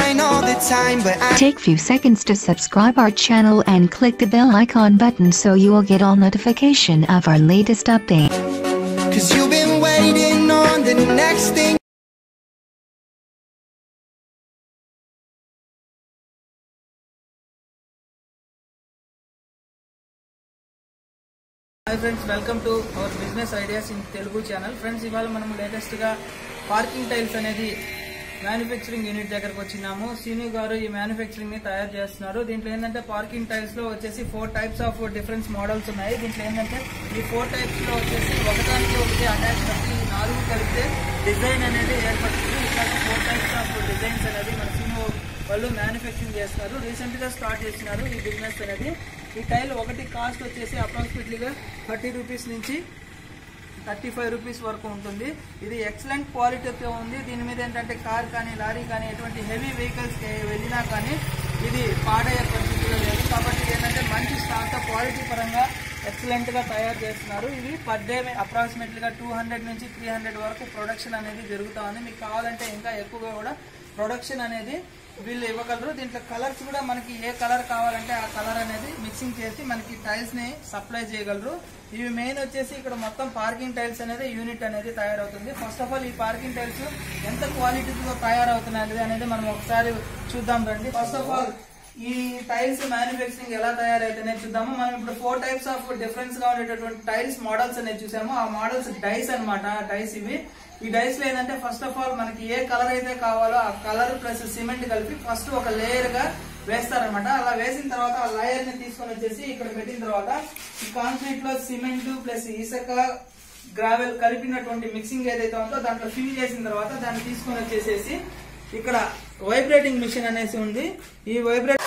online all the time, but I Take few seconds to subscribe our channel and click the bell icon button so you will get all notification of our latest update. Cause you've been waiting on the next thing. Hi friends welcome to our business ideas in Telugu channel friends ఇవాళ మనం లేటెస్ట్గా parking tiles అనేది manufacturing unit దగ్గరకు వచ్చినాము scene గారు ఈ manufacturing ని తయారు చేస్తున్నారు దీంట్లో ఏంటంటే పార్కింగ్ టైల్స్ లో వచ్చేసి four types of difference models ఉన్నాయి దీంట్లో ఏంటంటే ఈ ఫోర్ టైప్స్ లో వచ్చేసి ఒకదానికి ఒకటి అటాచ్ బట్టి ఈ నాలుగు కలిపితే డిజైన్ అనేది ఏర్పడుతుంది ఇట్లాంటి ఫోర్ టైప్స్ ఆఫ్ డిజైన్స్ అనేది మన సీను వాళ్ళు మ్యానుఫ్యాక్చరింగ్ చేస్తున్నారు రీసెంట్ గా స్టార్ట్ చేసినారు ఈ బిజినెస్ అనేది ఈ టైల్ ఒకటి కాస్ట్ వచ్చేసి అప్రాక్సిమేట్లీగా థర్టీ రూపీస్ నుంచి థర్టీ ఫైవ్ రూపీస్ వరకు ఉంటుంది ఇది ఎక్సలెంట్ క్వాలిటీతో ఉంది దీని మీద ఏంటంటే కార్ కానీ లారీ కానీ ఎటువంటి హెవీ వెహికల్స్ వెళ్ళినా కానీ ఇది పాడయ్యే పరిస్థితిలో లేదు కాబట్టి ఇది ఏంటంటే మంచి స్టాక్ క్వాలిటీ పరంగా ఎక్సలెంట్ గా తయారు చేస్తున్నారు ఇవి పర్ డే అప్రాక్సిమేట్లీగా టూ హండ్రెడ్ నుంచి త్రీ హండ్రెడ్ వరకు ప్రొడక్షన్ అనేది జరుగుతూ ఉంది మీకు కావాలంటే ఇంకా ఎక్కువగా కూడా ప్రొడక్షన్ అనేది వీళ్ళు ఇవ్వగలరు దీంట్లో కలర్స్ కూడా మనకి ఏ కలర్ కావాలంటే ఆ కలర్ అనేది మిక్సింగ్ చేసి మనకి టైల్స్ ని సప్లై చేయగలరు ఇవి మెయిన్ వచ్చేసి ఇక్కడ మొత్తం పార్కింగ్ టైల్స్ అనేది యూనిట్ అనేది తయారవుతుంది ఫస్ట్ ఆఫ్ ఆల్ ఈ పార్కింగ్ టైల్స్ ఎంత క్వాలిటీతో తయారవుతున్నాయి అనేది మనం ఒకసారి చూద్దాం రండి ఫస్ట్ ఆఫ్ ఆల్ ఈ టైల్స్ మ్యానుఫ్యాక్చరింగ్ ఎలా తయారైతున్నాయి చూద్దాము మనం ఇప్పుడు ఫోర్ టైప్స్ ఆఫ్ డిఫరెన్స్ గా ఉండేటటువంటి టైల్స్ మోడల్స్ అనేది చూసాము ఆ మోడల్స్ డైస్ అన్నమాట డైస్ ఇవి ఈ డైస్ లో ఏంటంటే ఫస్ట్ ఆఫ్ ఆల్ మనకి ఏ కలర్ అయితే కావాలో ఆ కలర్ ప్లస్ సిమెంట్ కలిపి ఫస్ట్ ఒక లేయర్ గా వేస్తారనమాట అలా వేసిన తర్వాత ఆ లేయర్ ని తీసుకొని వచ్చేసి ఇక్కడ పెట్టిన తర్వాత ఈ కాంక్రీట్ లో సిమెంట్ ప్లస్ ఇసుక గ్రావెల్ కలిపినటువంటి మిక్సింగ్ ఏదైతే ఉందో దాంట్లో ఫిల్ చేసిన తర్వాత దాన్ని తీసుకొని వచ్చేసేసి ఇక్కడ వైబ్రేటింగ్ మిషన్ అనేసి ఉంది ఈ వైబ్రేట్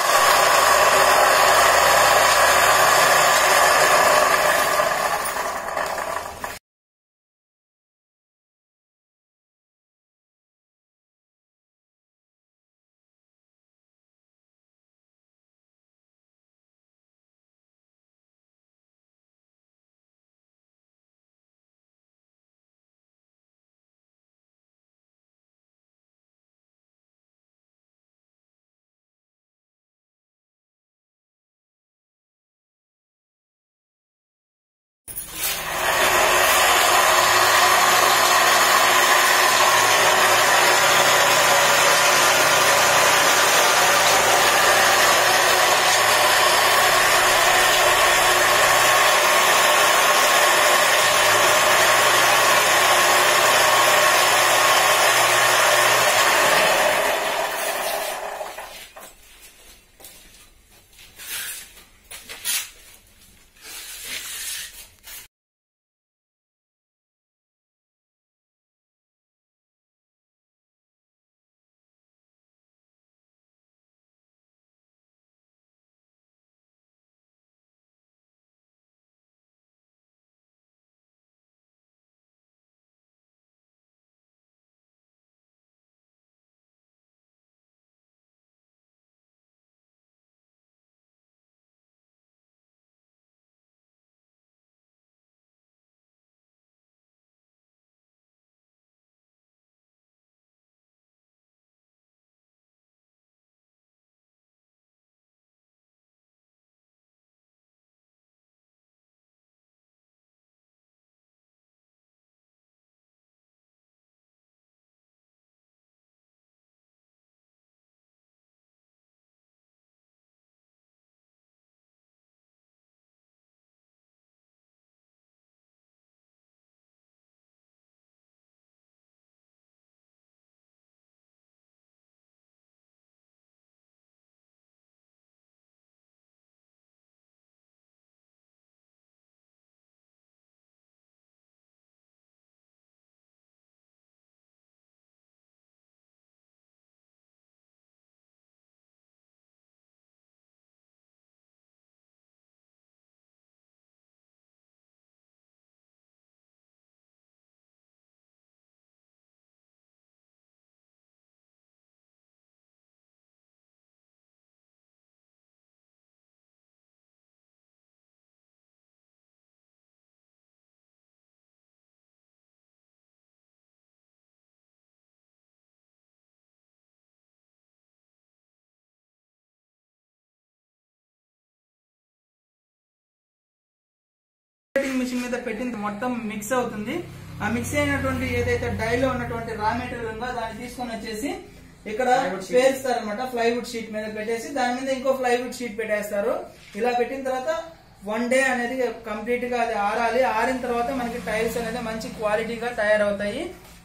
కటింగ్ మిషన్ మీద పెట్టిన మొత్తం మిక్స్ అవుతుంది ఆ మిక్స్ అయినటువంటి ఏదైతే డైలో ఉన్నటువంటి రా మెటీరియల్ ఉందో దాన్ని తీసుకొని వచ్చేసి ఇక్కడ పేరుస్తారు అనమాట ప్లైవుడ్ షీట్ మీద పెట్టేసి దాని మీద ఇంకో ప్లైవుడ్ షీట్ పెట్టేస్తారు ఇలా పెట్టిన తర్వాత వన్ డే అనేది కంప్లీట్ గా అది ఆరాలి ఆరిన తర్వాత మనకి టైల్స్ అనేది మంచి క్వాలిటీగా తయారవుతాయి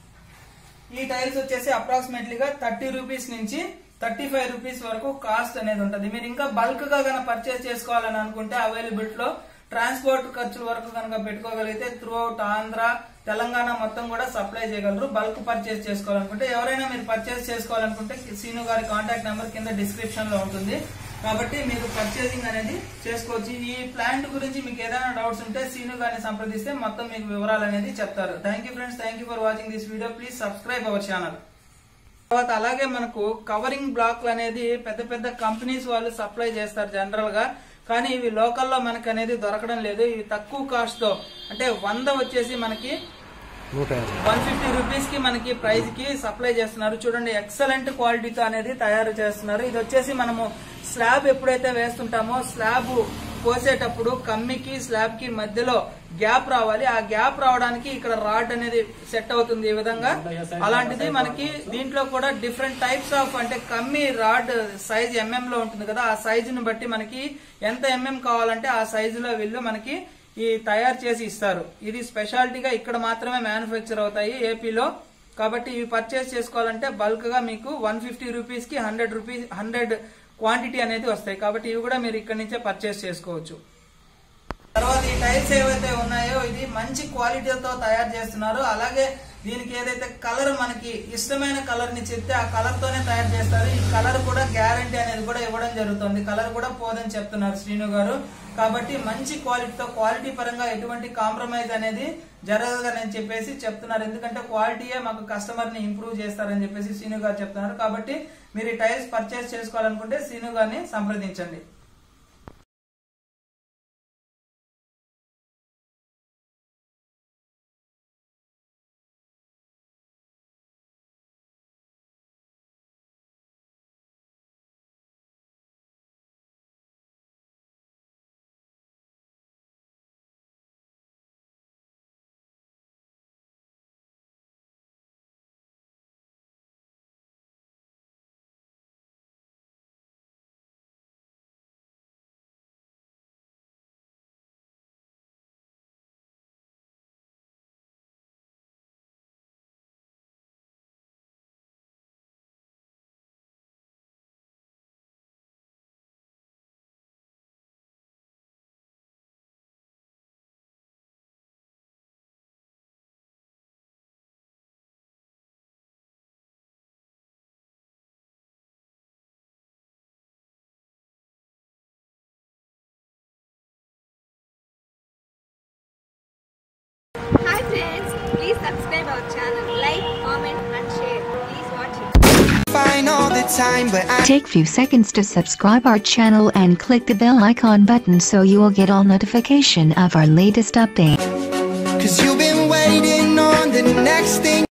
ఈ టైల్స్ వచ్చేసి అప్రాక్సిమేట్లీగా థర్టీ రూపీస్ నుంచి థర్టీ ఫైవ్ రూపీస్ వరకు కాస్ట్ అనేది ఉంటుంది మీరు ఇంకా బల్క్ గా కనుక పర్చేస్ చేసుకోవాలని అనుకుంటే అవైలబిలిటీ లో ట్రాన్స్పోర్ట్ ఖర్చుల వరకు కనుక పెట్టుకోగలిగితే త్రూ అవుట్ ఆంధ్ర తెలంగాణ మొత్తం కూడా సప్లై చేయగలరు బల్క్ పర్చేస్ చేసుకోవాలనుకుంటే ఎవరైనా మీరు పర్చేస్ చేసుకోవాలనుకుంటే సీను గారి కాంటాక్ట్ నెంబర్ కింద డిస్క్రిప్షన్ లో ఉంటుంది కాబట్టి మీరు పర్చేసింగ్ అనేది చేసుకోవచ్చు ఈ ప్లాంట్ గురించి మీకు ఏదైనా డౌట్స్ ఉంటే సీను గారిని సంప్రదిస్తే మొత్తం మీకు వివరాలు అనేది చెప్తారు thank you friends thank you for watching this video please subscribe our channel తర్వాత అలాగే మనకు కవరింగ్ బ్లాక్లు అనేది పెద్ద పెద్ద కంపెనీస్ వాళ్ళు సప్లై చేస్తారు జనరల్ గా కానీ ఇవి లోకల్లో మనకి అనేది దొరకడం లేదు ఇవి తక్కువ కాస్ట్ తో అంటే వంద వచ్చేసి మనకి వన్ ఫిఫ్టీ రూపీస్ కి మనకి ప్రైస్ కి సప్లై చేస్తున్నారు చూడండి ఎక్సలెంట్ క్వాలిటీతో అనేది తయారు చేస్తున్నారు ఇది వచ్చేసి మనము స్లాబ్ ఎప్పుడైతే వేస్తుంటామో స్లాబ్ పోసేటప్పుడు కమ్మికి స్లాబ్ కి మధ్యలో గ్యాప్ రావాలి ఆ గ్యాప్ రావడానికి ఇక్కడ రాడ్ అనేది సెట్ అవుతుంది ఈ విధంగా అలాంటిది మనకి దీంట్లో కూడా డిఫరెంట్ టైప్స్ ఆఫ్ అంటే కమ్మి రాడ్ సైజ్ ఎంఎం లో ఉంటుంది కదా ఆ సైజుని బట్టి మనకి ఎంత ఎంఎం కావాలంటే ఆ సైజులో వీళ్ళు మనకి ఈ తయారు చేసి ఇస్తారు ఇది స్పెషాలిటీగా ఇక్కడ మాత్రమే మ్యానుఫ్యాక్చర్ అవుతాయి ఏపీలో కాబట్టి ఇవి పర్చేస్ చేసుకోవాలంటే బల్క్ గా మీకు వన్ ఫిఫ్టీ రూపీస్ కి హండ్రెడ్ రూపీస్ హండ్రెడ్ క్వాంటిటీ అనేది వస్తాయి కాబట్టి ఇవి కూడా మీరు ఇక్కడ నుంచే పర్చేస్ చేసుకోవచ్చు తర్వాత ఈ టైల్స్ ఏవైతే ఉన్నాయో ఇది మంచి క్వాలిటీతో తయారు చేస్తున్నారు అలాగే దీనికి ఏదైతే కలర్ మనకి ఇష్టమైన కలర్ ని చెప్తే ఆ కలర్ తోనే తయారు చేస్తారు ఈ కలర్ కూడా గ్యారంటీ అనేది కూడా ఇవ్వడం జరుగుతుంది కలర్ కూడా పోదని చెప్తున్నారు శ్రీను గారు కాబట్టి మంచి క్వాలిటీతో క్వాలిటీ పరంగా ఎటువంటి కాంప్రమైజ్ అనేది జరగదని చెప్పేసి చెప్తున్నారు ఎందుకంటే క్వాలిటీయే మాకు కస్టమర్ ని ఇంప్రూవ్ చేస్తారని చెప్పేసి శ్రీను గారు చెప్తున్నారు కాబట్టి మీరు ఈ టైల్స్ పర్చేస్ చేసుకోవాలనుకుంటే శ్రీను గారిని సంప్రదించండి Hi friends, please subscribe our channel, like, comment and share. Please watch it. Fine all the time, but I Take few seconds to subscribe our channel and click the bell icon button so you will get all notification of our latest update. Cause you've been waiting on the next thing